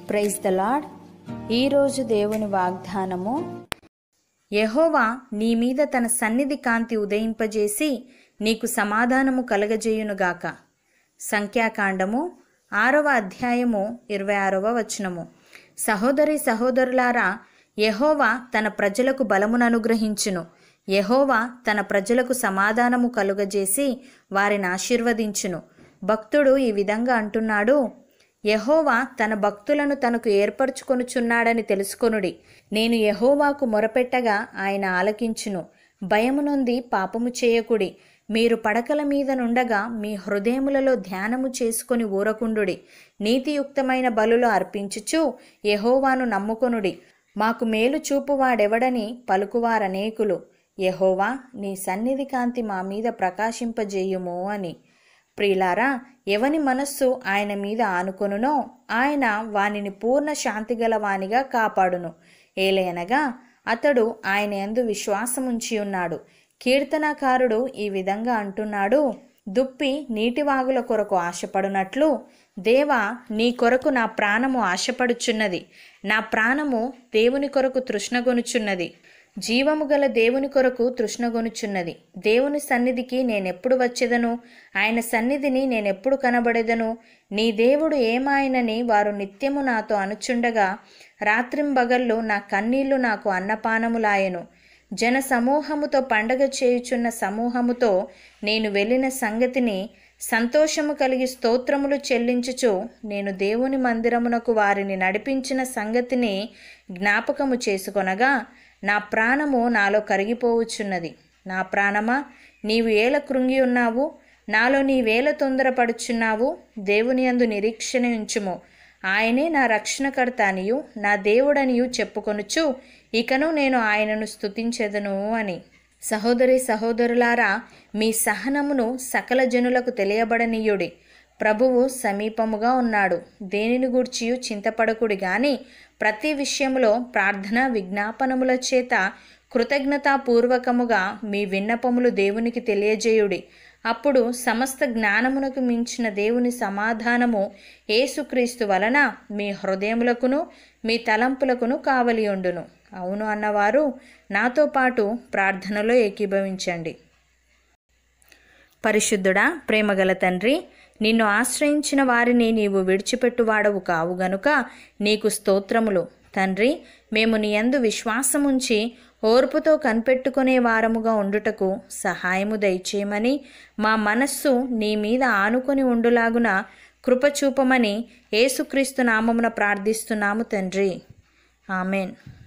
praise the lord ఈరోజు దేవుని వాగ్దానము యెహోవా నీ మీద తన సన్నిధి కాంతి ఉదయింపజేసి నీకు సమాధానము కలగజేయునుగాక సంఖ్యాకాండము ఆరవ అధ్యాయము ఇరవై ఆరవ వచనము సహోదరి సహోదరులారా యెహోవా తన ప్రజలకు బలమును అనుగ్రహించును యెహోవా తన ప్రజలకు సమాధానము కలుగజేసి వారిని ఆశీర్వదించును భక్తుడు ఈ విధంగా అంటున్నాడు యెహోవా తన భక్తులను తనకు ఏర్పరచుకొనుచున్నాడని తెలుసుకొనుడి నేను యెహోవాకు మొరపెట్టగా ఆయన ఆలకించును భయము నొంది పాపము చేయకుడి మీరు పడకల మీద నుండగా మీ హృదయములలో ధ్యానము చేసుకొని ఊరకుండుడి నీతియుక్తమైన బలులు అర్పించుచు యెహోవాను నమ్ముకొనుడి మాకు మేలు చూపువాడెవడని పలుకువారనేకులు యెహోవా నీ సన్నిధి కాంతి మా మీద ప్రకాశింపజేయుము అని ప్రియులారా ఎవని మనస్సు ఆయన మీద ఆనుకొనునో ఆయన వానిని పూర్ణ శాంతిగల వానిగా కాపాడును ఏలయనగా అతడు ఆయన యందు విశ్వాసముంచి ఉన్నాడు కీర్తనకారుడు ఈ విధంగా అంటున్నాడు దుప్పి నీటివాగుల కొరకు ఆశపడునట్లు దేవా నీ కొరకు నా ప్రాణము ఆశపడుచున్నది నా ప్రాణము దేవుని కొరకు తృష్ణగొనుచున్నది జీవము గల దేవుని కొరకు తృష్ణగొనుచున్నది దేవుని సన్నిధికి నేనెప్పుడు వచ్చేదను ఆయన సన్నిధిని నేనెప్పుడు కనబడేదను నీ దేవుడు ఏమాయనని వారు నిత్యము నాతో అనుచుండగా రాత్రింబగళ్ళు నా కన్నీళ్లు నాకు అన్నపానములాయెను జన సమూహముతో పండగ చేయుచున్న సమూహముతో నేను వెళ్ళిన సంగతిని సంతోషము కలిగి స్తోత్రములు చెల్లించుచు నేను దేవుని మందిరమునకు వారిని నడిపించిన సంగతిని జ్ఞాపకము చేసుకొనగా నా ప్రాణము నాలో కరిగిపోవచ్చున్నది నా ప్రాణమా నీవు ఏల కృంగి ఉన్నావు నాలో నీవేల తొందరపడుచున్నావు దేవుని యందు నిరీక్షణ ఉంచుము ఆయనే నా రక్షణకర్త అనియు నా దేవుడనియు చెప్పుకొనుచు ఇకను నేను ఆయనను స్తుతించెదను అని సహోదరి సహోదరులారా మీ సహనమును సకల జనులకు తెలియబడనీయుడి ప్రభువు సమీపముగా ఉన్నాడు దేనిని గూర్చియు చింతపడకుడి గాని ప్రతి విషయములో ప్రార్థన విజ్ఞాపనముల చేత కృతజ్ఞతాపూర్వకముగా మీ విన్నపములు దేవునికి తెలియజేయుడి అప్పుడు సమస్త జ్ఞానమునకు మించిన దేవుని సమాధానము ఏసుక్రీస్తు వలన మీ హృదయములకును మీ తలంపులకును కావలి ఉండును అవును అన్నవారు నాతో పాటు ప్రార్థనలో ఏకీభవించండి పరిశుద్ధుడా ప్రేమగల తండ్రి నిన్ను ఆశ్రయించిన వారిని నీవు విడిచిపెట్టువాడవు కావు గనుక నీకు స్తోత్రములు తండ్రి మేము నీ యందు విశ్వాసముంచి ఓర్పుతో కనిపెట్టుకునే వారముగా ఉండుటకు సహాయము దయచేయమని మా మనస్సు నీ మీద ఆనుకొని ఉండులాగున కృపచూపమని యేసుక్రీస్తు నామమున ప్రార్థిస్తున్నాము తండ్రి ఆమెన్